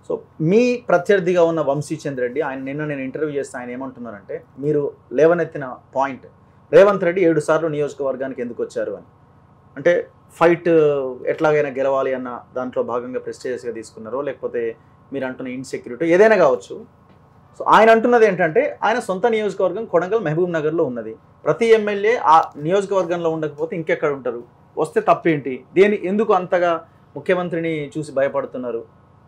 So మీ ప్రత్యర్థిగా ఉన్న వంశీచంద్ర రెడ్డి ఆయన నిన్న నేను ఇంటర్వ్యూ చేస్తే ఆయన ఏమంటున్నారంటే మీరు లేవనెత్తిన పాయింట్ రేవంత్ రెడ్డి ఏడు సార్లు నియోజకవర్గానికి ఎందుకు వచ్చారు అని అంటే ఫైట్ ఎట్లాగైనా గెలవాలి అన్న దాంట్లో భాగంగా ప్రెస్టేజియస్గా తీసుకున్నారో లేకపోతే మీరు అంటున్న ఇన్సెక్యూరిటీ ఏదైనా కావచ్చు సో ఆయన అంటున్నది ఏంటంటే ఆయన సొంత నియోజకవర్గం కొడంగల్ మహబూబ్ నగర్లో ఉన్నది ప్రతి ఎమ్మెల్యే ఆ నియోజకవర్గంలో ఉండకపోతే ఇంకెక్కడ ఉంటారు వస్తే తప్పేంటి దేని ఎందుకు అంతగా ముఖ్యమంత్రిని చూసి భయపడుతున్నారు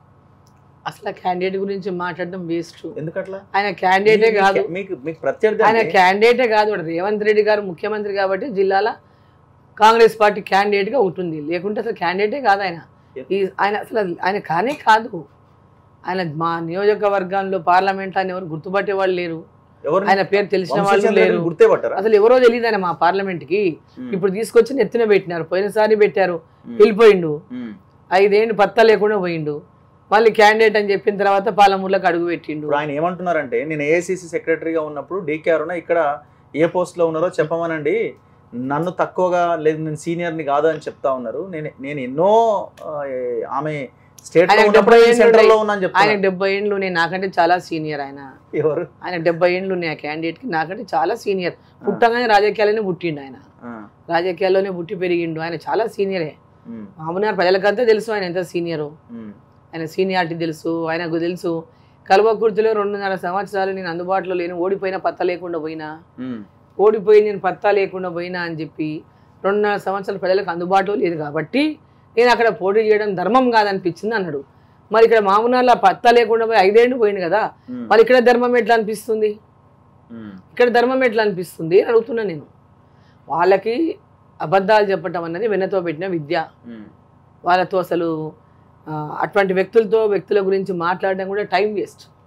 అసలు క్యాండిడేట్ గురించి మాట్లాడడం వేస్ట్ ఎందుకట్లా ఆయన క్యాండిడేటే మీ- కాదు మీకు మీకు ప్రత్యర్థి ఆయన అంటే- క్యాండిడేటే కాదు వాడు రేవంత్ రెడ్డి గారు ముఖ్యమంత్రి కాబట్టి జిల్లాల కాంగ్రెస్ పార్టీ candidate గా ఉంటుంది లేకుంటే అసలు క్యాండిడేటే కాదు ఆయన ఈ ఆయన అసలు అది- ఆయన కానే కాదు ఆయన మా నియోజకవర్గంలో పార్లమెంట్ అని ఎవరు గుర్తుపట్టే వాళ్ళు లేరు ఎవరిని? ఆయన పేరు తెలిసిన వాళ్ళు వంశీచంద్ర లేరు రెడ్డిని గుర్తే పట్టారా అసలు ఎవరో తెలియదు ఆయన మా పార్లమెంట్ కి ఉమ్, ఇప్పుడు తీసుకొచ్చి నెత్తిన పెట్టినారు పోయినసారి పెట్టారు ఉమ్, వెళ్ళిపోయిండు ఉమ్. ఐదేండు పత్తా లేకుండా పోయిండు మళ్ళీ క్యాండిడేట్ అని చెప్పిన తర్వాత పాలమూరులకు అడుగు పెట్టిండు ఇప్పుడు ఆయన ఏమంటున్నారంటే నేను ఏఐసిసి సెక్రటరీగా ఉన్నప్పుడు డీకే అరుణ ఇక్కడ ఏ పోస్ట్ లో ఉన్నారో చెప్పమనండి నన్ను తక్కువగా లేదు నేను సీనియర్ని కాదు అని చెప్తా ఉన్నారు నేను నేను ఎన్నో ఆ, ఏ- ఆమె స్టేట్ లో ఆయనకు ఉన్నప్పుడు డెబ్బై ఏళ్ళు సెంట్రల్ లో ఉన్నాయి. ఉన్నాను ఆయన చెప్తాను డెబ్బై ఏండ్లు నేను నాకంటే చాలా సీనియర్ ఆయన ఎవరు ఆయన డెబ్బై ఏండ్లు ఉన్నాయి ఆ క్యాండిడేట్ కి నాకంటే చాలా సీనియర్ పుట్టగానే రాజకీయాల్లోనే పుట్టిండు ఆయన ఆ, రాజకీయాల్లోనే పుట్టి పెరిగిండు ఆయన చాలా సీనియరే ఉమ్, మామూలుగా ప్రజలకంతా తెలుసు ఆయన ఎంత సీనియరు ఉమ్, ఆయన సీనియారిటీ తెలుసు ఆయనకు తెలుసు కల్వకుర్తిలో రెండున్నర సంవత్సరాలు నేను అందుబాటులో లేను ఓడిపోయిన పత్తా లేకుండా పోయినా ఉమ్, ఓడిపోయి నేను పత్తా లేకుండా పోయినా అని చెప్పి రెండున్నర సంవత్సరాలు ప్రజలకు అందుబాటులో లేదు కాబట్టి నేను అక్కడ పోటీ చేయడం ధర్మం కాదనిపించింది అన్నాడు మరి ఇక్కడ మామూలు పత్తా లేకుండా పోయి ఐదేళ్ళు పోయింది కదా ఉమ్, మరి ఇక్కడ ధర్మం ఎట్లా అనిపిస్తుంది ఉమ్, ఇక్కడ ధర్మం ఎట్లా అనిపిస్తుంది అని అడుగుతున్నా నేను వాళ్ళకి అబద్ధాలు చెప్పటం అన్నది వెన్నతో పెట్టిన విద్య ఉమ్, వాళ్ళతో అసలు ఆ, అటువంటి వ్యక్తులతో వ్యక్తుల గురించి మాట్లాడడం కూడా టైం వేస్ట్